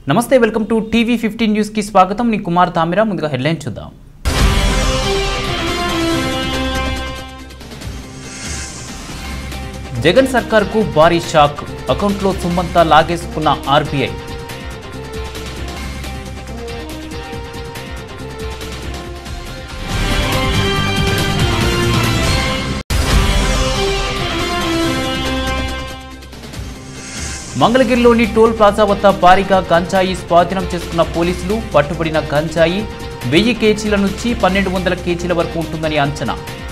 నమస్తే welcome to TV fifteen న్యూస్కి స్వాగతం నీ కుమార్ తామిరా ముందుగా హెడ్లైన్ చూద్దాం జగన్ సర్కార్కు భారీ షాక్ అకౌంట్లో సొమ్మంతా లాగేసుకున్న ఆర్బీఐ మంగళగిరిలోని టోల్ ప్లాజా వద్ద భారీగా గంజాయి స్వాధీనం చేసుకున్న పోలీసులు పట్టుబడిన గంజాయి వెయ్యి కేజీల నుంచి పన్నెండు వందల కేజీల వరకు ఉంటుందని అంచనా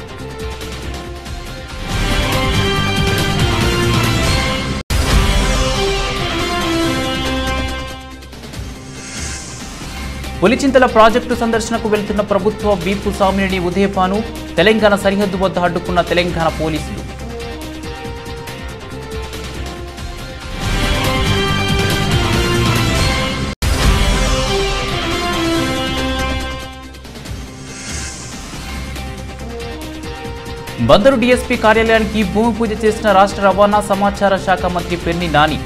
పులిచింతల ప్రాజెక్టు సందర్శనకు వెళ్తున్న ప్రభుత్వ వీపు సామినేని ఉదయపాను తెలంగాణ సరిహద్దు వద్ద అడ్డుకున్న తెలంగాణ పోలీసులు బందరు డీఎస్పీ కార్యాలయానికి భూమి పూజ చేసిన రాష్ట్ర రవాణా సమాచార శాఖ మంత్రి పెర్ని నాని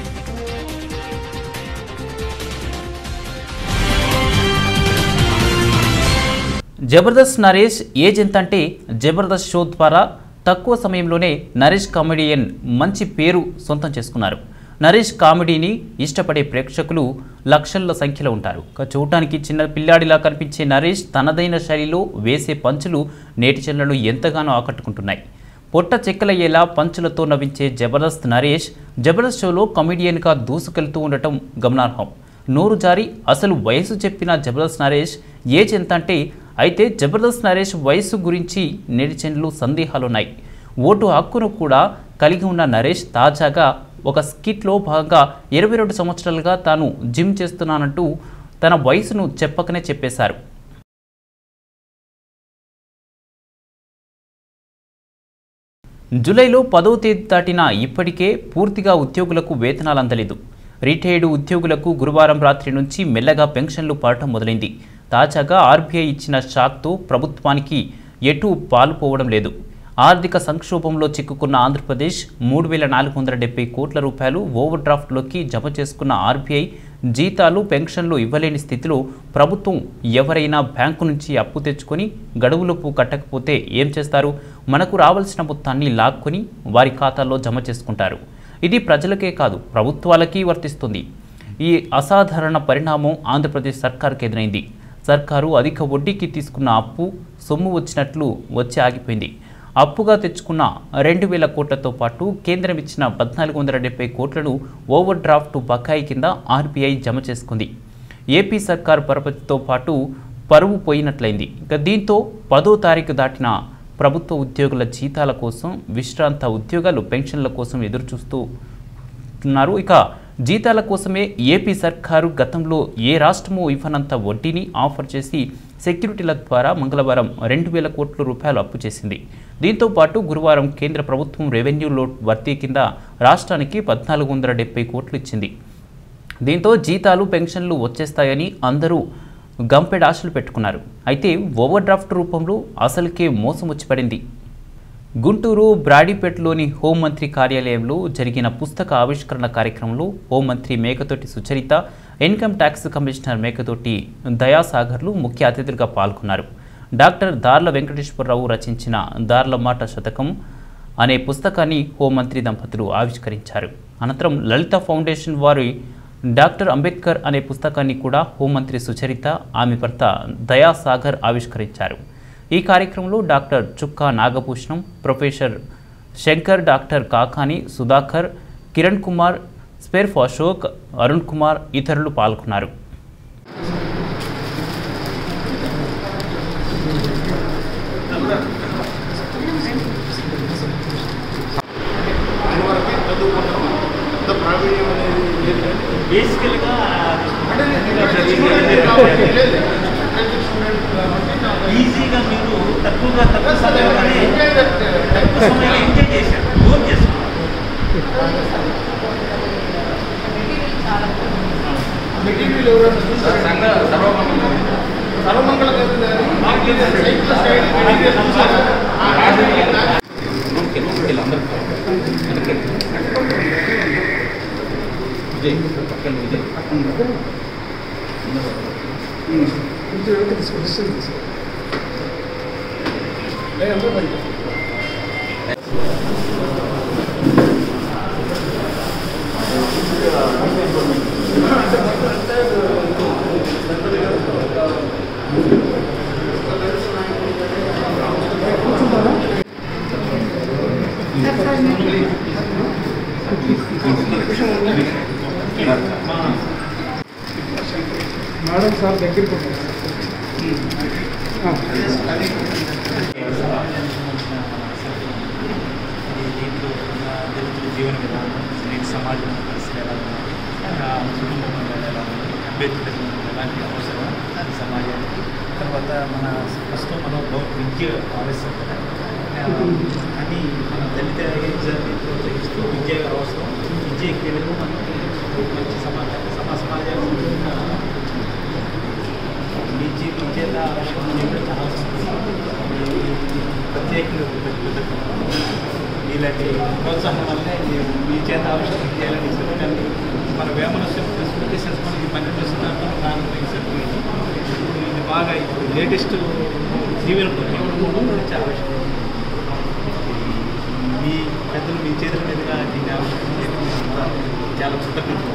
జబర్దస్త్ నరేష్ ఏజ్ ఎంత అంటే జబర్దస్త్ షో ద్వారా తక్కువ సమయంలోనే నరేష్ కామెడియన్ మంచి పేరు సొంతం చేసుకున్నారు నరేష్ కామెడీని ఇష్టపడే ప్రేక్షకులు లక్షల సంఖ్యలో ఉంటారు ఇక చూడటానికి చిన్న పిల్లాడిలా కనిపించే నరేష్ తనదైన శైలిలో వేసే పంచులు నేటిజన్లను ఎంతగానో ఆకట్టుకుంటున్నాయి పొట్ట చెక్కలయ్యేలా పంచులతో నవ్వించే జబర్దస్త్ నరేష్ జబర్దస్త్ షోలో కమెడియన్గా దూసుకెళ్తూ ఉండటం గమనార్హం నోరు జారి అసలు వయసు చెప్పిన జబర్దస్త్ నరేష్ ఏజ్ ఎంత అంటే అయితే జబర్దస్త్ నరేష్ వయసు గురించి నెటిజన్లు సందేహాలున్నాయి ఓటు హక్కును కూడా కలిగి ఉన్న నరేష్ తాజాగా ఒక స్కిట్లో భాగంగా ఇరవై రెండు సంవత్సరాలుగా తాను జిమ్ చేస్తున్నానంటూ తన వయసును చెప్పకనే చెప్పేశారు జూలైలో పదవ తేదీ దాటిన ఇప్పటికే పూర్తిగా ఉద్యోగులకు వేతనాలు అందలేదు రిటైర్డ్ ఉద్యోగులకు గురువారం రాత్రి నుంచి మెల్లగా పెన్షన్లు పడటం మొదలైంది తాజాగా ఆర్బీఐ ఇచ్చిన షాక్తో ప్రభుత్వానికి ఎటు పాలుపోవడం లేదు ఆర్థిక సంక్షోభంలో చిక్కుకున్న ఆంధ్రప్రదేశ్ మూడు వేల నాలుగు వందల డెబ్బై కోట్ల రూపాయలు ఓవర్ డ్రాఫ్ట్లోకి జమ చేసుకున్న ఆర్బీఐ జీతాలు పెన్షన్లు ఇవ్వలేని స్థితిలో ప్రభుత్వం ఎవరైనా బ్యాంకు నుంచి అప్పు తెచ్చుకొని గడువులోపు కట్టకపోతే ఏం చేస్తారు మనకు రావాల్సిన మొత్తాన్ని లాక్కొని వారి ఖాతాల్లో జమ చేసుకుంటారు ఇది ప్రజలకే కాదు ప్రభుత్వాలకి వర్తిస్తుంది ఈ అసాధారణ పరిణామం ఆంధ్రప్రదేశ్ సర్కార్కి ఎదురైంది సర్కారు అధిక వడ్డీకి తీసుకున్న అప్పు సొమ్ము వచ్చినట్లు వచ్చి ఆగిపోయింది అప్పుగా తెచ్చుకున్న రెండు వేల కోట్లతో పాటు కేంద్రం ఇచ్చిన పద్నాలుగు వందల డెబ్బై కోట్లను ఓవర్ డ్రాఫ్ట్ బకాయి కింద ఆర్బీఐ జమ చేసుకుంది ఏపీ సర్కారు పరపతితో పాటు పరువు పోయినట్లయింది ఇక దీంతో పదో తారీఖు దాటిన ప్రభుత్వ ఉద్యోగుల జీతాల కోసం విశ్రాంత ఉద్యోగాలు పెన్షన్ల కోసం ఎదురుచూస్తూ ఉన్నారు ఇక జీతాల కోసమే ఏపీ సర్కారు గతంలో ఏ రాష్ట్రమూ ఇవ్వనంత వడ్డీని ఆఫర్ చేసి సెక్యూరిటీల ద్వారా మంగళవారం రెండు వేల కోట్ల రూపాయలు అప్పు చేసింది దీంతో పాటు గురువారం కేంద్ర ప్రభుత్వం రెవెన్యూ లోడ్ భర్తీ కింద రాష్ట్రానికి పద్నాలుగు వందల డెబ్బై కోట్లు ఇచ్చింది దీంతో జీతాలు పెన్షన్లు వచ్చేస్తాయని అందరూ గంపెడ ఆశలు పెట్టుకున్నారు అయితే ఓవర్ డ్రాఫ్ట్ రూపంలో అసలుకే మోసం వచ్చి పడింది గుంటూరు బ్రాడీపేటలోని హోంమంత్రి కార్యాలయంలో జరిగిన పుస్తక ఆవిష్కరణ కార్యక్రమంలో హోంమంత్రి Mekathoti Sucharitha income tax commissioner Mekathoti దయాసాగర్లు ముఖ్య అతిథులుగా పాల్గొన్నారు డాక్టర్ దార్ల వెంకటేశ్వరరావు రచించిన దార్ల మాట శతకం అనే పుస్తకాన్ని హోంమంత్రి దంపతులు ఆవిష్కరించారు అనంతరం లలిత ఫౌండేషన్ వారి డాక్టర్ అంబేద్కర్ అనే పుస్తకాన్ని కూడా హోంమంత్రి సుచరిత ఆమె భర్త దయాసాగర్ ఆవిష్కరించారు ఈ కార్యక్రమంలో doctor Chukka Nagabhushanam professor Shankar doctor Kakani Sudhakar Kiran Kumar స్పెర్ఫ్ అశోక్ అరుణ్ కుమార్ ఇతరులు పాల్గొన్నారు బేసికల్గా ఈజీగా మీరు తక్కువగా తక్కువ సమయంలోనే తక్కువ సమయంలో ఎంజాయ్ చేశారు గోల్ చేశారు విజయ్ పక్కన విజయ్ కొంచెం వెనక్కి తీసుకో డిస్టెన్స్ తీసుకో లేదు, అందరూ రండి. మేడం సార్ దగ్గరికి ఉంటారు దీంట్లో ఉన్న దళితుల జీవన విధానం నేటి సమాజం పరిస్థితి ఎలా ఉంది ఆ, కుటుంబం అనేది ఎలా ఉంది అంబేద్కర్ ఎలాంటి అవసరం అది సమాజానికి తర్వాత మన ప్రస్తుతం మనం గౌ- విద్య ఆలస్యం కదా ఆ, అని మన దళిత ఏజాన్ని ప్రోత్సహిస్తూ విద్య అవసరం విద్య ఎక్కేందుకు మనకి మంచి సమాజం సమా సమాజానికి విద్య విద్య అవసరం అనేది కూడా చాలా అవసరం. ఈ- ఈ ప్రత్యేకంగా పెట్టుకుంటున్నాం ఇలాంటి ప్రోత్సాహం వల్లే నేను మీ చేత ఆవిష్కరణ చేయాలని ఇష్టపడ్డాను మన వేమన స్మృతి మనకి పన్నెండు శతాబ్దం నాలుగు సర్టిఫికేట్ ఇప్పుడు ఇది బాగా ఇప్పుడు లేటెస్ట్ జీవన గురించి ఆవిష్కరణ మీ పెద్దలు మీ చేతుల మీదుగా దీన్ని ఆవిష్కరణ చేయడం చాలా కృతజ్ఞతలు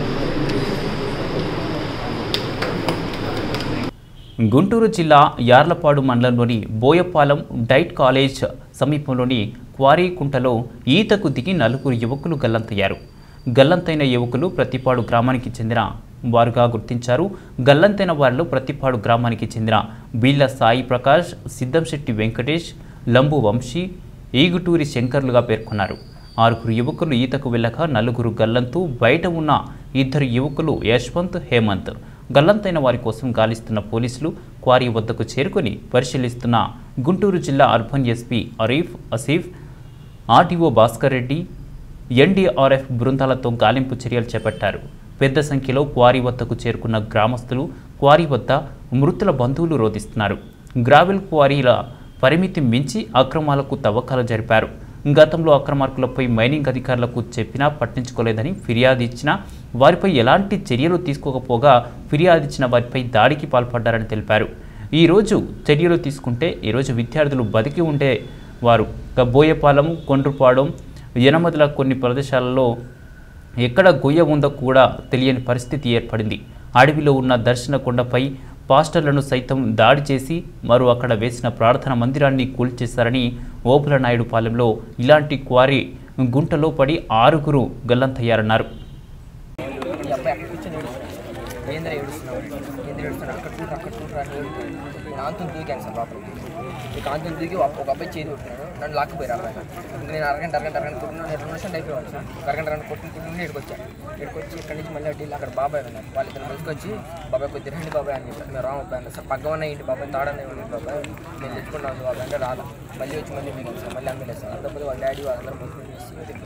గుంటూరు జిల్లా యార్లపాడు మండలంలోని బోయపాలెం డైట్ కాలేజ్ సమీపంలోని క్వారీ కుంటలో ఈతకు దిగి నలుగురు యువకులు గల్లంతయ్యారు గల్లంతైన యువకులు ప్రతిపాడు గ్రామానికి చెందిన వారుగా గుర్తించారు గల్లంతైన వారిలో ప్రతిపాడు గ్రామానికి చెందిన బీళ్ల సాయి ప్రకాష్ సిద్ధంశెట్టి వెంకటేష్ లంబు వంశీ ఈగుటూరి శంకర్లుగా పేర్కొన్నారు ఆరుగురు యువకులు ఈతకు వెళ్ళక నలుగురు గల్లంతు బయట ఉన్న ఇద్దరు యువకులు యశ్వంత్ హేమంత్ గల్లంతైన వారి కోసం గాలిస్తున్న పోలీసులు క్వారీ వద్దకు చేరుకొని పరిశీలిస్తున్న గుంటూరు జిల్లా urban SP Arif Asif RTO Bhaskar Reddy NDRF బృందాలతో గాలింపు చర్యలు చేపట్టారు పెద్ద సంఖ్యలో క్వారీ వద్దకు చేరుకున్న గ్రామస్తులు క్వారీ వద్ద మృతుల బంధువులు రోధిస్తున్నారు గ్రావెల్ క్వారీల పరిమితి మించి అక్రమాలకు తవ్వకాలు జరిపారు గతంలో అక్రమార్కులపై మైనింగ్ అధికారులకు చెప్పినా పట్టించుకోలేదని ఫిర్యాదు ఇచ్చినా వారిపై ఎలాంటి చర్యలు తీసుకోకపోగా ఫిర్యాదు ఇచ్చిన వారిపై దాడికి పాల్పడ్డారని తెలిపారు ఈరోజు చర్యలు తీసుకుంటే ఈరోజు విద్యార్థులు బతికి ఉండే వారు ఇక బోయపాలెం కొండ్రుపాడెం యనమదుల కొన్ని ప్రదేశాలలో ఎక్కడ గొయ్య ఉందో కూడా తెలియని పరిస్థితి ఏర్పడింది అడవిలో ఉన్న దర్శన కొండపై పాస్టర్లను సైతం దాడి చేసి మరో అక్కడ వేసిన ప్రార్థన మందిరాన్ని కూల్చేశారని ఓపుల నాయుడు పాలెంలో ఇలాంటి క్వారీ గుంటలో పడి ఆరుగురు గల్లంతయ్యారన్నారు ఈ అబ్బాయి అక్కడ కూర్చొని ఏడుస్తున్నాడు ఏంద్ర ఏడుస్తున్నావు ఏంద్ర ఏడుస్తున్నాడు అక్కడ చూడు అక్కడ చూడు అని ఏడుతున్నాడు నేను ఆంతం దూకాను సార్ లోపలికి ఇక ఆంతం దూకి ఒక ఒక అబ్బాయి చేతి కొట్టినాడు నన్ను లాక్కుపోయారు అబ్బాయి ఇంకా నేను అరగంట అరగంట అరగంట కొట్టిన నేను రెండు నిమిషాలు అయిపోయాను సార్ అరగంట అరగంట కొట్టిన కొట్టిన ఇక్కడికి వచ్చాను ఇక్కడికి వచ్చి ఇక్కడి నుంచి మళ్ళీ అటు వెళ్ళి అక్కడ బాబాయ్ ఉన్నారు వాళ్ళు ఇద్దరు తీసుకొచ్చి బాబాయ్ కొద్ది రండి బాబాయ్ అని చెప్పారు మేము రాము అబ్బాయి అన్నారు సార్ పగ్గవన్న ఏంటి బాబాయ్ తాడన్న ఇవ్వండి బాబాయ్ నేను తెచ్చుకున్నాను బాబాయ్ అంటే రాలా మళ్ళీ వచ్చి మళ్ళీ మీకు సార్ మళ్ళీ అమ్మలేదు సార్ అంతకుముందు వాళ్ళ డాడీ వాళ్ళందరూ మొత్తం చేసి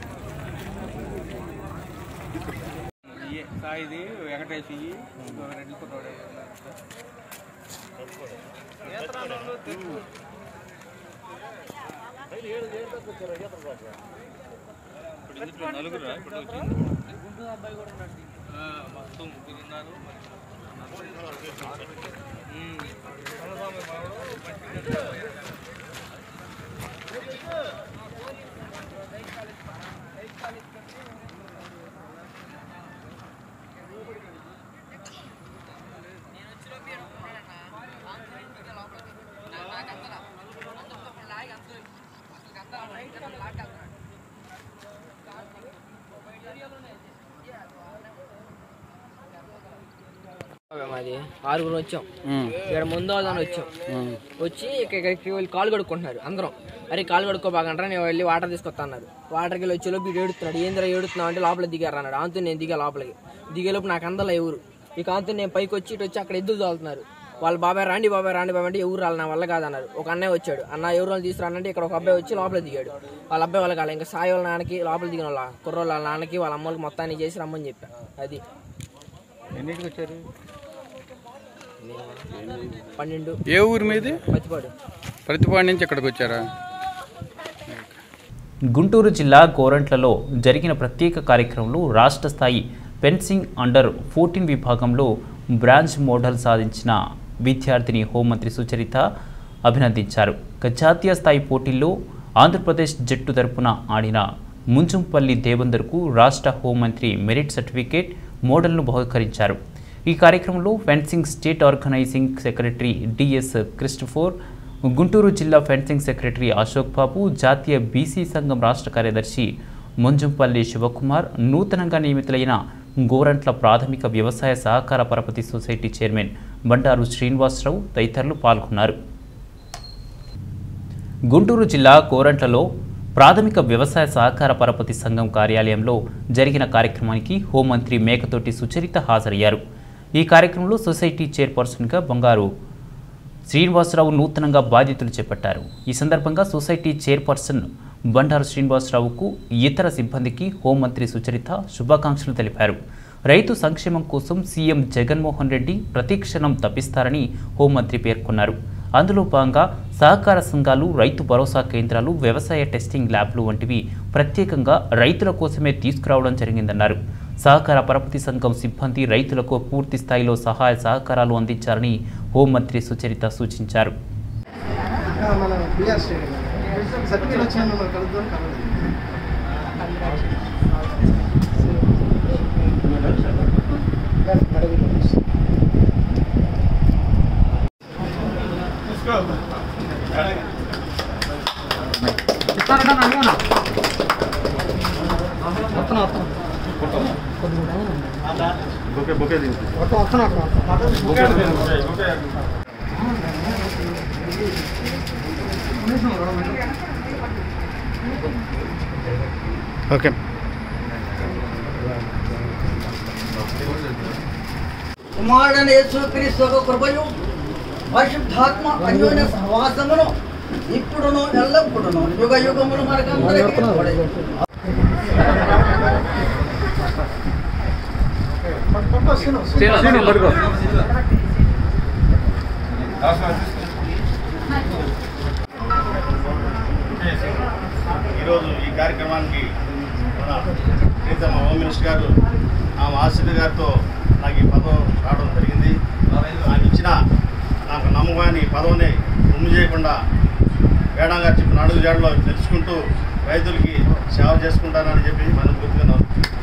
సాయిది వెంకటేష్ రెడ్డి కుర్రాడు నలుగురు ఇప్పుడు వచ్చింది ఆ, మొత్తం ముగ్గురు ఉన్నారు ఉమ్. కన్నస్వామి మనవడు మంచిగా మాది ఆరుగురు వచ్చాం ఇక్కడ ముందు అని వచ్చాం వచ్చి ఇక్కడ- ఇక్కడికి వెళ్ళి కాలు కడుక్కుంటున్నారు అందరం అరే కాలు కడుక్కోబాగంటారా నేను వెళ్ళి వాటర్ తీసుకొస్తా అన్నారు వాటర్కి వెళ్ళి వచ్చేలోపు వీడు ఏడుతున్నాడు ఏంద్రా ఏడుతున్నావు అంటే లోపల దిగారు అన్నాడు ఆంతో నేను దిగా లోపలికి దిగేలోపు నాకు అందల ఎవరు ఇక ఆంతో నేను పైకి వచ్చి ఇటు వచ్చి అక్కడ ఎద్దులు తోలుతున్నారు వాళ్ళ బాబాయ్ రాండి బాబాయ్ రాండి బాబాయ్ అంటే ఎవరు రాలి నా వల్ల కాదన్నారు ఒక అన్నయ్య వచ్చాడు అన్న ఎవరు వాళ్ళు తీసుకురానంటే ఇక్కడ ఒక అబ్బాయి వచ్చి లోపల దిగాడు వాళ్ళ అబ్బాయి వాళ్ళ కాదు ఇంకా సాయి వాళ్ళ నాన్నకి లోపల దిగిన వాళ్ళ కుర్రోళ్ళ వాళ్ళ నాన్నకి వాళ్ళ అమ్మకి మొత్తాన్ని చేసి రమ్మని చెప్పా అది ఎన్నింటికి వచ్చారు పన్నెండు ఏ ఊరి మీది పచ్చిపాడు ప్రతిపాడు నుంచి ఇక్కడికి వచ్చారా గుంటూరు జిల్లా గోరంట్లలో జరిగిన ప్రత్యేక కార్యక్రమంలో రాష్ట్ర స్థాయి ఫెన్సింగ్ అండర్ ఫోర్టీన్ విభాగంలో బ్రాంచ్ మోడల్ సాధించిన విద్యార్థిని హోంమంత్రి సుచరిత అభినందించారు ఇక జాతీయ స్థాయి పోటీల్లో ఆంధ్రప్రదేశ్ జట్టు తరపున ఆడిన ముంజంపల్లి దేవందర్కు రాష్ట్ర హోంమంత్రి మెరిట్ సర్టిఫికేట్ మోడల్ను బహుకరించారు ఈ కార్యక్రమంలో fencing state organising secretary DS Christopher Guntur జిల్లా ఫెన్సింగ్ సెక్రటరీ అశోక్ బాబు జాతీయ బీసీ సంఘం రాష్ట్ర కార్యదర్శి ముంజంపల్లి శివకుమార్ నూతనంగా నియమితులైన గోరంట్ల ప్రాథమిక వ్యవసాయ సహకార పరపతి సొసైటీ చైర్మన్ బండారు శ్రీనివాసరావు తదితరులు పాల్గొన్నారు గుంటూరు జిల్లా కోరంట్లలో ప్రాథమిక వ్యవసాయ సహకార పరపతి సంఘం కార్యాలయంలో జరిగిన కార్యక్రమానికి హోంమంత్రి మేకతోటి సుచరిత హాజరయ్యారు ఈ కార్యక్రమంలో సొసైటీ చైర్పర్సన్గా బంగారు శ్రీనివాసరావు నూతనంగా బాధ్యతలు చేపట్టారు ఈ సందర్భంగా సొసైటీ చైర్పర్సన్ బండారు శ్రీనివాసరావుకు ఇతర సిబ్బందికి హోంమంత్రి సుచరిత శుభాకాంక్షలు తెలిపారు రైతు సంక్షేమం కోసం సీఎం జగన్మోహన్ రెడ్డి ప్రతిక్షణం తప్పిస్తారని హోంమంత్రి పేర్కొన్నారు అందులో భాగంగా సహకార సంఘాలు రైతు భరోసా కేంద్రాలు వ్యవసాయ టెస్టింగ్ ల్యాబ్లు వంటివి ప్రత్యేకంగా రైతుల కోసమే తీసుకురావడం జరిగిందన్నారు సహకార పరపతి సంఘం సిబ్బంది రైతులకు పూర్తి స్థాయిలో సహాయ సహకారాలు అందించాలని హోంమంత్రి సుచరిత సూచించారు మన బిఆర్ స్టేడియం సర్టిఫికేట్ వచ్చిన మనం కలుద్దాం కలదు ఓకే కుమారుడైన యేసుక్రీస్తు యొక్క కృపయు పరిశుద్ధాత్మ అన్యోన్య సహవాసమును ఇప్పుడును ఎల్లప్పుడును యుగ యుగములు మనకందరికీ తోడై. ఈరోజు ఈ కార్యక్రమానికి మన ప్రీతమ హోమ్ మినిస్టర్ గారు ఆమె ఆశ్రిత గారితో నాకు ఈ పదవి రావడం జరిగింది నాకు ఇచ్చిన నాకు నమ్మకాన్ని ఈ పదవిని రొమ్ము చేయకుండా వేడం గారు చెప్పిన అడుగు జాడలో తెలుసుకుంటూ రైతులకి సేవ చేసుకుంటానని చెప్పి మనం గుర్తున్నాం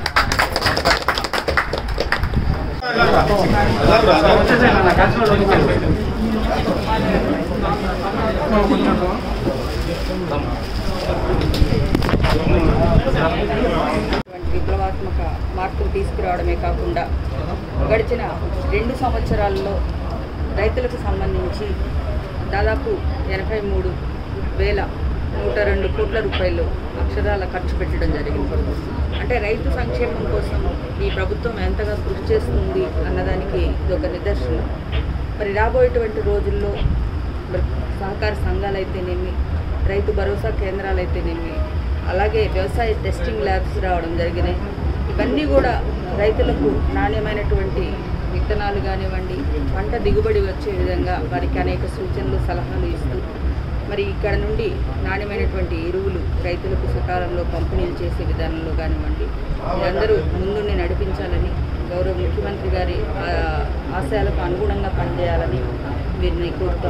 ఇటువంటి విప్లవాత్మక మార్పులు తీసుకురావడమే కాకుండా గడిచిన రెండు సంవత్సరాల్లో రైతులకు సంబంధించి దాదాపు ఎనభై మూడు వేల నూట రెండు కోట్ల రూపాయలు అక్షరాల ఖర్చు పెట్టడం జరిగింది అంటే రైతు సంక్షేమం కోసం ఈ ప్రభుత్వం ఎంతగా కృషి చేస్తుంది అన్నదానికి ఇది ఒక నిదర్శనం మరి రాబోయేటువంటి రోజుల్లో మరి సహకార సంఘాలు అయితేనేమి రైతు భరోసా కేంద్రాలు అయితేనేమి అలాగే వ్యవసాయ టెస్టింగ్ ల్యాబ్స్ రావడం జరిగినాయి ఇవన్నీ కూడా రైతులకు నాణ్యమైనటువంటి విత్తనాలు కానివ్వండి పంట దిగుబడి వచ్చే విధంగా వారికి అనేక సూచనలు సలహాలు ఇస్తూ మరి ఇక్కడ నుండి నాణ్యమైనటువంటి ఎరువులు రైతులకు సకాలంలో పంపిణీలు చేసే విధానంలో కానివ్వండి మీరందరూ ముందుండి నడిపించాలని గౌరవ ముఖ్యమంత్రి గారి ఆ, ఆశయాలకు అనుగుణంగా పనిచేయాలని వీరిని కోరుతా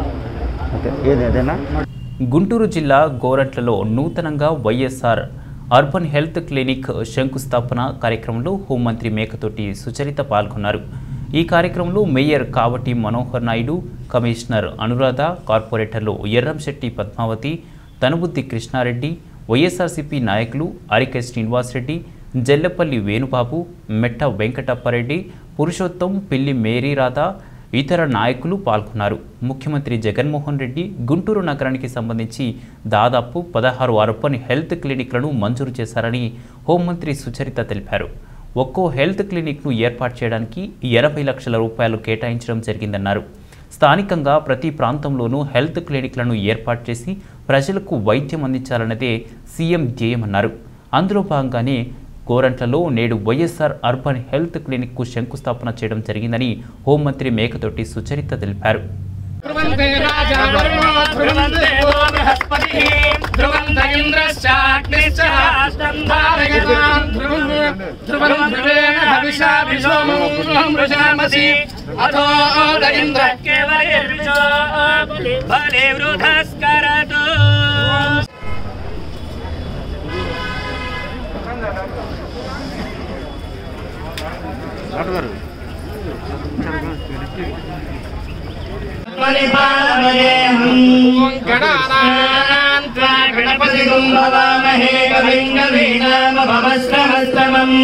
ఉన్నాను గుంటూరు జిల్లా గోరంట్లలో నూతనంగా వైఎస్ఆర్ అర్బన్ హెల్త్ క్లినిక్ శంకుస్థాపన కార్యక్రమంలో హోంమంత్రి మేకతోటి సుచరిత పాల్గొన్నారు ఈ కార్యక్రమంలో మేయర్ కావటి మనోహర్ నాయుడు కమిషనర్ అనురాధ కార్పొరేటర్లు ఎర్రంశెట్టి పద్మావతి తనుబుద్ది కృష్ణారెడ్డి వైఎస్ఆర్సీపీ నాయకులు అరికె శ్రీనివాసరెడ్డి జల్లెపల్లి వేణుబాబు మెట్ట వెంకటప్పారెడ్డి పురుషోత్తం పిల్లి మేరీరాధ ఇతర నాయకులు పాల్గొన్నారు ముఖ్యమంత్రి జగన్మోహన్ రెడ్డి గుంటూరు నగరానికి సంబంధించి దాదాపు పదహారు అర్బన్ హెల్త్ క్లినిక్లను మంజూరు చేశారని హోంమంత్రి సుచరిత తెలిపారు ఒక్కో హెల్త్ క్లినిక్ను ఏర్పాటు చేయడానికి ఎనభై లక్షల రూపాయలు కేటాయించడం జరిగిందన్నారు స్థానికంగా ప్రతి ప్రాంతంలోనూ హెల్త్ క్లినిక్లను ఏర్పాటు చేసి ప్రజలకు వైద్యం అందించాలన్నదే సీఎం ధ్యేయమన్నారు అందులో భాగంగానే గోరంట్లలో నేడు వైఎస్ఆర్ అర్బన్ హెల్త్ క్లినిక్కు శంకుస్థాపన చేయడం జరిగిందని హోంమంత్రి మేకతోటి సుచరిత తెలిపారు ధ్రువంతే రాజా వరుణో ధ్రువంతే దేవో బృహస్పతిః ధ్రువంత ఇంద్రశ్చాగ్నిశ్చ ధారయతాం ధ్రువం ధ్రువం ధ్రువేణ హవిషా విశోమో మృషామసి అథో ఇంద్ర కేవలైర్విశో బలే వృధస్కరతు గణానాం త్వా గణపతిగుం భవామహే కవిం కవీనామభవస్రమస్తమం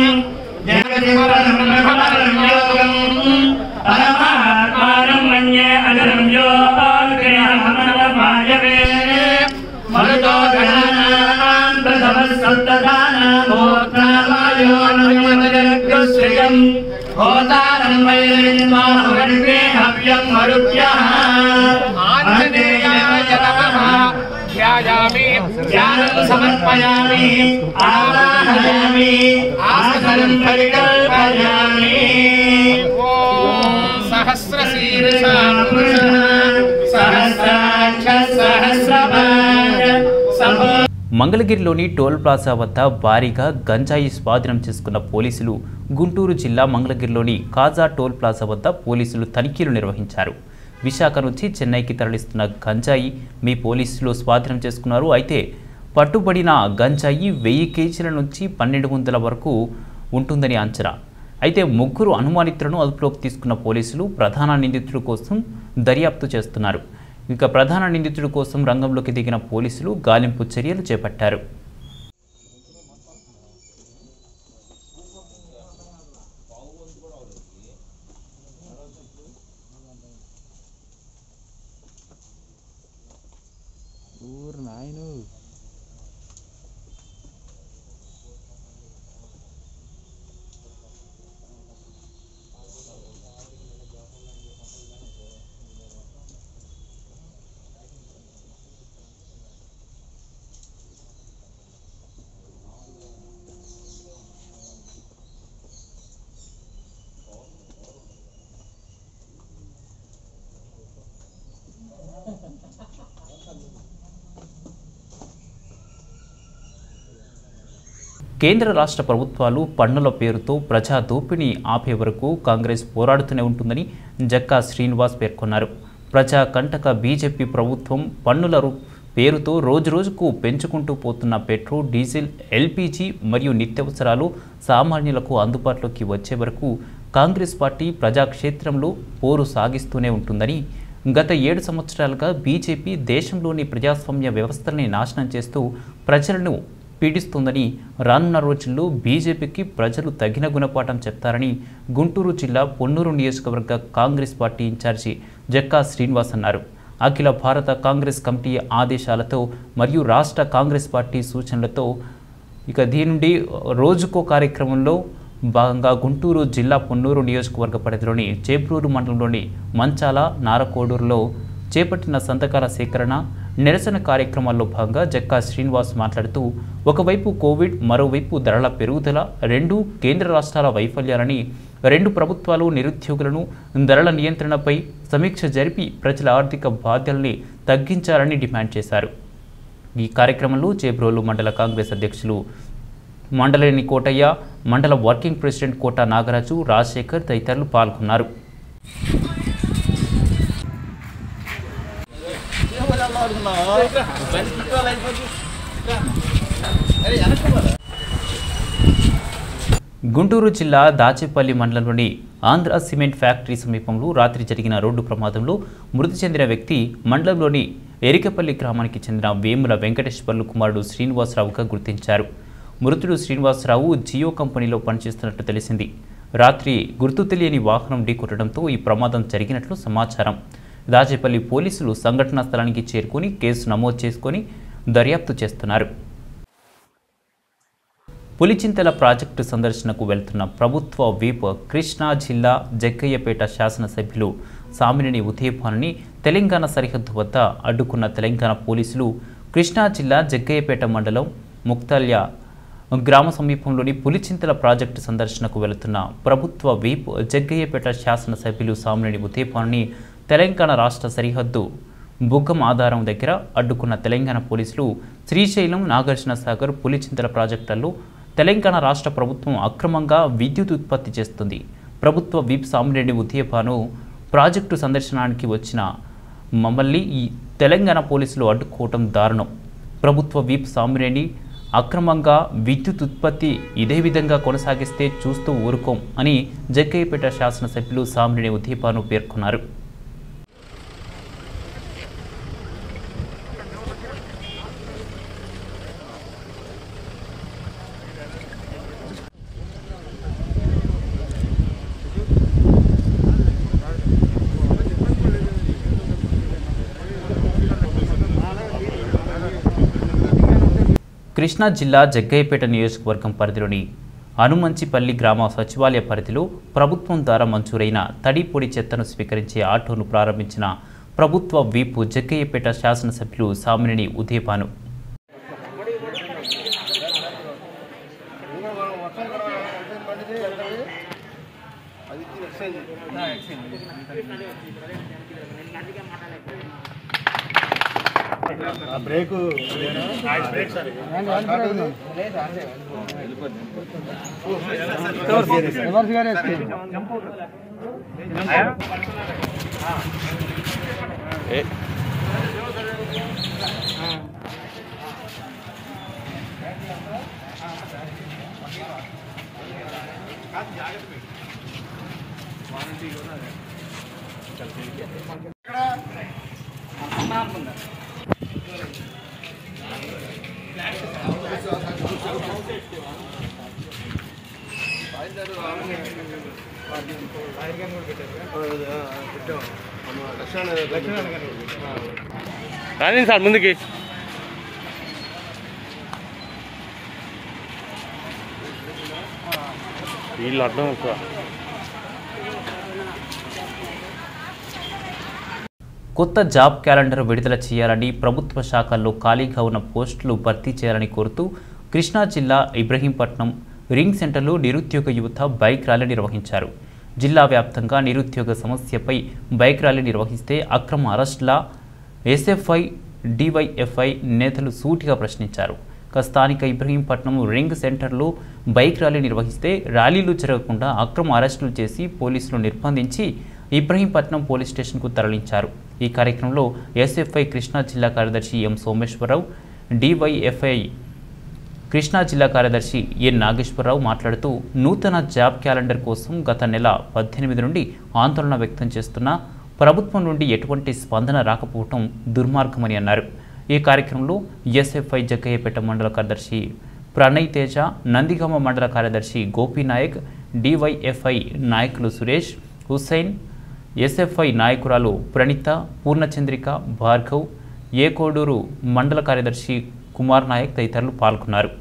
జగతిమరణమరణయోగం పరమాత్మానం మన్యే అజరం యోగమాయవే మరుతో గణానాం ప్రథమసప్తదానామోత్నామాయో నమజగశ్రియం హోతారం వైరిన్మాహవర్గే హవ్యం మరుభ్యః ఆంజనేయాయ నమః ధ్యాయామి ధ్యానం సమర్పయామి ఆవాహయామి ఆసనం పరికల్పయామి ఓం సహస్రశీర్షా పురుషః సహస్రాక్ష సహస్రపాద సభో మంగళగిరిలోని టోల్ ప్లాజా వద్ద భారీగా గంజాయి స్వాధీనం చేసుకున్న పోలీసులు గుంటూరు జిల్లా మంగళగిరిలోని కాజా టోల్ ప్లాజా వద్ద పోలీసులు తనిఖీలు నిర్వహించారు విశాఖ నుంచి చెన్నైకి తరలిస్తున్న గంజాయి మీ పోలీసులు స్వాధీనం చేసుకున్నారు అయితే పట్టుబడిన గంజాయి వెయ్యి కేజీల నుంచి పన్నెండు వందల వరకు ఉంటుందని అంచనా అయితే ముగ్గురు అనుమానితులను అదుపులోకి తీసుకున్న పోలీసులు ప్రధాన నిందితుడి కోసం దర్యాప్తు చేస్తున్నారు ఇక ప్రధాన నిందితుడి కోసం రంగంలోకి దిగిన పోలీసులు గాలింపు చర్యలు చేపట్టారు కేంద్ర రాష్ట్ర ప్రభుత్వాలు పన్నుల పేరుతో ప్రజా దోపిడీ ఆపే వరకు కాంగ్రెస్ పోరాడుతూనే ఉంటుందని జక్కా శ్రీనివాస్ పేర్కొన్నారు ప్రజా కంటక బీజేపీ ప్రభుత్వం పన్నుల రు- పేరుతో రోజురోజుకు పెంచుకుంటూ పోతున్న పెట్రోల్ డీజిల్ ఎల్పీజీ మరియు నిత్యావసరాలు సామాన్యులకు అందుబాటులోకి వచ్చే వరకు కాంగ్రెస్ పార్టీ ప్రజాక్షేత్రంలో పోరు సాగిస్తూనే ఉంటుందని గత ఏడు సంవత్సరాలుగా బీజేపీ దేశంలోని ప్రజాస్వామ్య వ్యవస్థల్ని నాశనం చేస్తూ ప్రజలను పీడిస్తోందని రానున్న రోజుల్లో బీజేపీకి ప్రజలు తగిన గుణపాఠం చెప్తారని గుంటూరు జిల్లా పొన్నూరు నియోజకవర్గ కాంగ్రెస్ పార్టీ ఇన్ఛార్జి జక్కా శ్రీనివాస్ అన్నారు అఖిల భారత కాంగ్రెస్ కమిటీ ఆదేశాలతో మరియు రాష్ట్ర కాంగ్రెస్ పార్టీ సూచనలతో ఇక దీని నుండి రోజుకో కార్యక్రమంలో భాగంగా గుంటూరు జిల్లా పొన్నూరు నియోజకవర్గ పరిధిలోని చేబ్రూరు మండలంలోని మంచాల నారకోడూరులో చేపట్టిన సంతకాల సేకరణ నిరసన కార్యక్రమాల్లో భాగంగా జక్కా శ్రీనివాస్ మాట్లాడుతూ ఒకవైపు కోవిడ్ మరోవైపు ధరల పెరుగుదల రెండు కేంద్ర రాష్ట్రాల వైఫల్యాలని రెండు ప్రభుత్వాలు నిరుద్యోగులను ధరల నియంత్రణపై సమీక్ష జరిపి ప్రజల ఆర్థిక బాధ్యతల్ని తగ్గించాలని డిమాండ్ చేశారు ఈ కార్యక్రమంలో చేబ్రోలు మండల కాంగ్రెస్ అధ్యక్షులు మండలేని కోటయ్య మండల వర్కింగ్ ప్రెసిడెంట్ కోట నాగరాజు రాజశేఖర్ తదితరులు పాల్గొన్నారు గుంటూరు జిల్లా దాచేపల్లి మండలంలోని ఆంధ్ర సిమెంట్ ఫ్యాక్టరీ సమీపంలో రాత్రి జరిగిన రోడ్డు ప్రమాదంలో మృతి చెందిన వ్యక్తి మండలంలోని ఎరికపల్లి గ్రామానికి చెందిన వేముల వెంకటేశ్వర్లు కుమారుడు శ్రీనివాసరావుగా గుర్తించారు మృతుడు శ్రీనివాసరావు జియో కంపెనీలో పనిచేస్తున్నట్టు తెలిసింది రాత్రి గుర్తు తెలియని వాహనం ఢీకొట్టడంతో ఈ ప్రమాదం జరిగినట్లు సమాచారం దాచేపల్లి పోలీసులు సంఘటనా స్థలానికి చేరుకుని కేసు నమోదు చేసుకొని దర్యాప్తు చేస్తున్నారు పులిచింతల ప్రాజెక్టు సందర్శనకు వెళ్తున్న ప్రభుత్వ వీప్ కృష్ణా జిల్లా జగ్గయ్యపేట శాసనసభ్యులు సామినేని ఉదయభానుని తెలంగాణ సరిహద్దు వద్ద అడ్డుకున్న తెలంగాణ పోలీసులు కృష్ణా జిల్లా జగ్గయ్యపేట మండలం ముక్తాల్య గ్రామ సమీపంలోని పులిచింతల ప్రాజెక్టు సందర్శనకు వెళుతున్న ప్రభుత్వ వీప్ జగ్గయ్యపేట శాసనసభ్యులు సామినేని ఉదయభానుని తెలంగాణ రాష్ట్ర సరిహద్దు బుగ్గం ఆధారం దగ్గర అడ్డుకున్న తెలంగాణ పోలీసులు శ్రీశైలం నాగార్జున సాగర్ పులిచింతల ప్రాజెక్టులలో తెలంగాణ రాష్ట్ర ప్రభుత్వం అక్రమంగా విద్యుత్ ఉత్పత్తి చేస్తుంది ప్రభుత్వ విప్ సామిరెడ్డి ఉదయపాను ప్రాజెక్టు సందర్శనానికి వచ్చిన మమ్మల్ని ఈ తెలంగాణ పోలీసులు అడ్డుకోవటం దారుణం ప్రభుత్వ విప్ సామిరెడ్డి అక్రమంగా విద్యుత్ ఉత్పత్తి ఇదే విధంగా కొనసాగిస్తే చూస్తూ ఊరుకోం అని జగ్గయ్యపేట శాసనసభ్యులు సామిరెడ్డి ఉదయపాను పేర్కొన్నారు కృష్ణా జిల్లా జగ్గయ్యపేట నియోజకవర్గం పరిధిలోని అనుమంచిపల్లి గ్రామ సచివాలయ పరిధిలో ప్రభుత్వం ద్వారా మంజూరైన తడి పొడి చెత్తను స్వీకరించే ఆటోను ప్రారంభించిన ప్రభుత్వ వీపు జగ్గయ్యపేట శాసనసభ్యులు Samineni Udayabhanu break break sir రాని సార్ ముందుకి వీళ్ళు అర్థం ఎక్కువ కొత్త జాబ్ క్యాలెండర్ విడుదల చేయాలని ప్రభుత్వ శాఖల్లో ఖాళీగా ఉన్న పోస్టులు భర్తీ చేయాలని కోరుతూ కృష్ణా జిల్లా ఇబ్రహీంపట్నం రింగ్ సెంటర్లో నిరుద్యోగ యువత బైక్ ర్యాలీ నిర్వహించారు జిల్లా వ్యాప్తంగా నిరుద్యోగ సమస్యపై బైక్ ర్యాలీ నిర్వహిస్తే అక్రమ అరెస్టుల ఎస్ఎఫ్ఐ డివైఎఫ్ఐ నేతలు సూటిగా ప్రశ్నించారు ఇక స్థానిక ఇబ్రహీంపట్నం రింగ్ సెంటర్లో బైక్ ర్యాలీ నిర్వహిస్తే ర్యాలీలు జరగకుండా అక్రమ అరెస్టులు చేసి పోలీసులు నిర్బంధించి ఇబ్రహీంపట్నం పోలీస్ స్టేషన్కు తరలించారు ఈ కార్యక్రమంలో ఎస్ఎఫ్ఐ కృష్ణా జిల్లా కార్యదర్శి ఎం సోమేశ్వరరావు డివైఎఫ్ఐ కృష్ణా జిల్లా కార్యదర్శి ఎన్ నాగేశ్వరరావు మాట్లాడుతూ నూతన జాబ్ క్యాలెండర్ కోసం గత నెల పద్దెనిమిది నుండి ఆందోళన వ్యక్తం చేస్తున్న ప్రభుత్వం నుండి ఎటువంటి స్పందన రాకపోవటం దుర్మార్గమని అన్నారు ఈ కార్యక్రమంలో ఎస్ఎఫ్ఐ జగ్గయ్యపేట మండల కార్యదర్శి ప్రణయ్ తేజ నందిగామ మండల కార్యదర్శి గోపీనాయక్ డివైఎఫ్ఐ నాయకులు సురేష్ హుస్సైన్ ఎస్ఎఫ్ఐ నాయకురాలు ప్రణీత పూర్ణచంద్రిక భార్గవ్ ఏకోడూరు మండల కార్యదర్శి కుమార్ నాయక్ తదితరులు పాల్గొన్నారు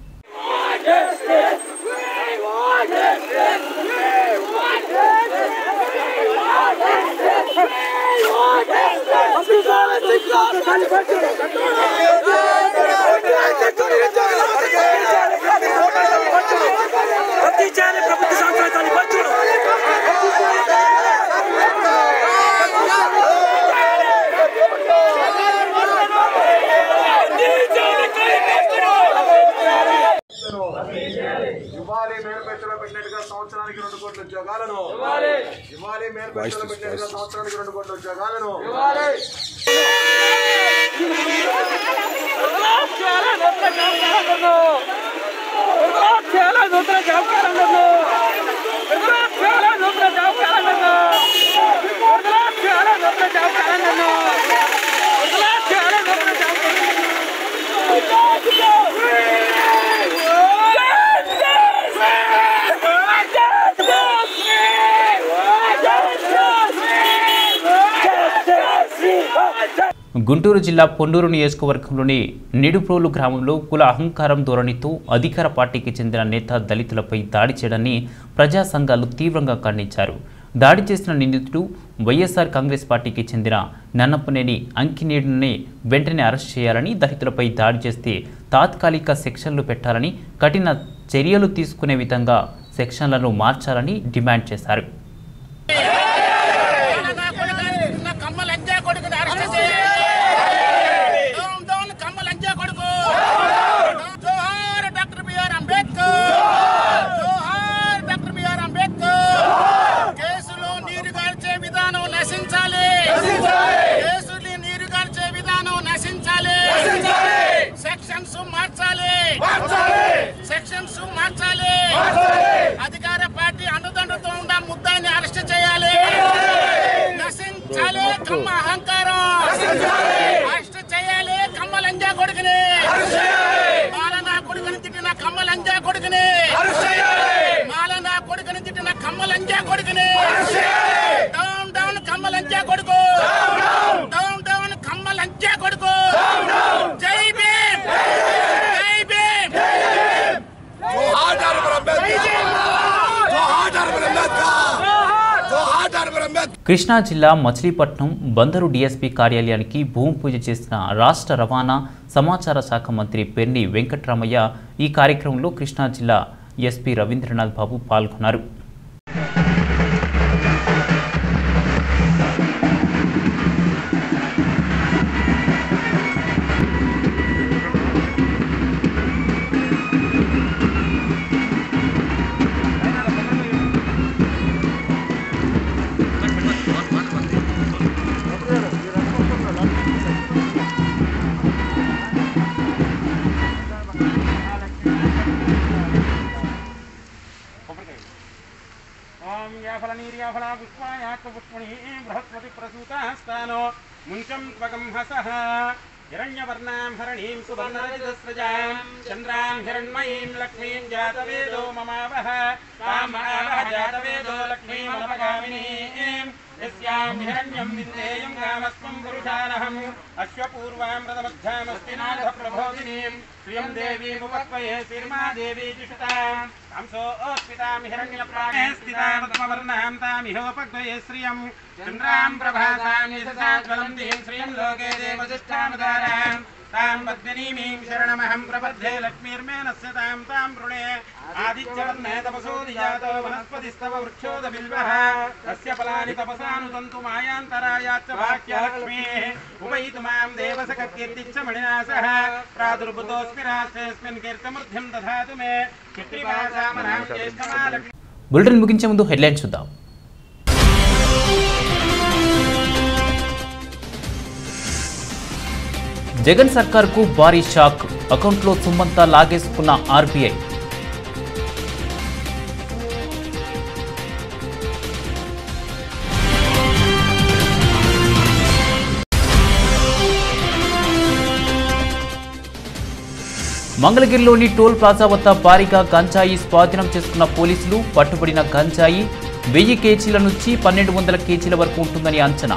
ఇవ్వాలి మేనిఫెస్టోలో పెట్టినట్టుగా సంవత్సరానికి రెండు కోట్ల ఉద్యోగాలను ఇవ్వాలి మేనిఫెస్టోలో పెట్టినట్టుగా సంవత్సరానికి రెండు కోట్ల ఉద్యోగాలను గుంటూరు జిల్లా పొన్నూరు నియోజకవర్గంలోని నిడుప్రోలు గ్రామంలో కుల అహంకారం ధోరణితో అధికార పార్టీకి చెందిన నేత దళితులపై దాడి చేయడాన్ని ప్రజా సంఘాలు తీవ్రంగా ఖండించారు దాడి చేసిన నిందితుడు వైఎస్ఆర్ కాంగ్రెస్ పార్టీకి చెందిన నన్నపనేని అంకినేడుని వెంటనే అరెస్ట్ చేయాలని దళితులపై దాడి చేస్తే తాత్కాలిక సెక్షన్లు పెట్టాలని కఠిన చర్యలు తీసుకునే విధంగా సెక్షన్లను మార్చాలని డిమాండ్ చేశారు సెక్షన్స్ మార్చాలి సెక్షన్స్ మార్చాలి అధికార పార్టీ అండదండతో ఉన్న ముద్దాయిని అరెస్ట్ చేయాలి నశించాలి కమ్మ అహంకారం అరెస్ట్ చేయాలి కమ్మ లంజా కొడుకుని మాల నా కొడుకుని తిట్టిన కమ్మ లంజా కొడుకుని మాల నా కొడుకుని తిట్టిన కమ్మ లంజా కొడుకుని డౌన్ డౌన్ కమ్మ లంజా కొడుకు డౌన్ డౌన్ కమ్మ లంజా కొడుకు జై భీమ్ జై భీమ్ కృష్ణా జిల్లా మచిలీపట్నం బందరు డీఎస్పీ కార్యాలయానికి భూమి పూజ చేసిన రాష్ట్ర రవాణా సమాచార శాఖ మంత్రి పెర్ని వెంకట్రామయ్య ఈ కార్యక్రమంలో కృష్ణా జిల్లా ఎస్పీ రవీంద్రనాథ్ బాబు పాల్గొన్నారు ఓం యాఫల నీర్యాఫల పుష్పాయాత్మపుష్పణి బృహస్పతి ప్రసూతాస్తానో ముంచం త్వగం హసః హిరణ్యవర్ణాం హరణీం సువర్ణరజతస్రజాం చంద్రాం హిరణ్మయీం లక్ష్మీం జాతవేదో మమావహ తాం మమావహ జాతవేదో లక్ష్మీమపగామినీం యస్యాం హిరణ్యం విందేయం కామస్వం పురుషానహం అశ్వపూర్వాం రథమధ్యామస్తి నాథ ప్రబోధినీం శ్రియం దేవీముపక్వయే శిర్మా దేవీ జిషుతాం కంసోస్మితాం హిరణ్యప్రాణే స్థితామవర్ణాం తామిహోపక్వయే శ్రియం చంద్రాం ప్రభాసాం యశసాజ్వలం దీం శ్రియం లోకే దేవజిష్టామదారాం తాం పద్మినీమీం శరణమహం ప్రపద్యే లక్ష్మీర్మేనస్య తాం తాం వృణే ఆదిత్యవర్ణే తపసోదిజాతో వనస్పతిస్తవ వృక్షోద బిల్వః తస్య ఫలాని తపసానుతంతు మాయాంతరాయాచ్చ భాగ్యలక్ష్మీः ఉపయితు మాం దేవసకీర్తిచ్చ మణినా సహ ప్రాదుర్భుతోऽస్మి రాష్ట్రేऽస్మిన్ కీర్తమృద్ధ్యం దధాతు మే క్షత్రిపాసామనాం జ్యేష్ఠమాలక్ష్మి బులెటిన్ ముగించే ముందు హెడ్లైన్స్ చూద్దాం జగన్ సర్కార్కు భారీ షాక్ అకౌంట్లో సొమ్మంతా లాగేసుకున్న ఆర్బీఐ మంగళగిరిలోని టోల్ ప్లాజా వద్ద భారీగా గంజాయి స్వాధీనం చేసుకున్న పోలీసులు పట్టుబడిన గంజాయి వెయ్యి కేజీల నుంచి పన్నెండు వందల కేజీల వరకు ఉంటుందని అంచనా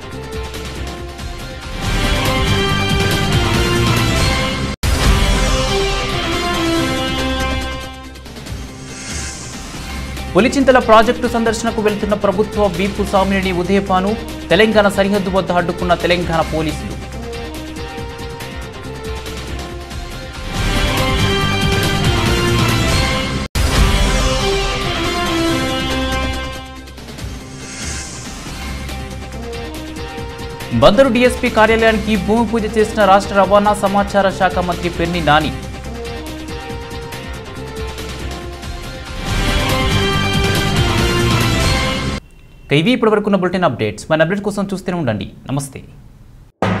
పులిచింతల ప్రాజెక్టు సందర్శనకు వెళ్తున్న ప్రభుత్వ వీపు సామినేని ఉదయపాను తెలంగాణ సరిహద్దు వద్ద అడ్డుకున్న తెలంగాణ పోలీసులు బందరు డీఎస్పీ కార్యాలయానికి భూమి పూజ చేసిన రాష్ట్ర రవాణా సమాచార శాఖ మంత్రి పెర్ని నాని ఇక ఇవి ఇప్పటివరకు ఉన్న బులెటిన్ అప్డేట్స్ మన అప్డేట్ కోసం చూస్తూనే ఉండండి నమస్తే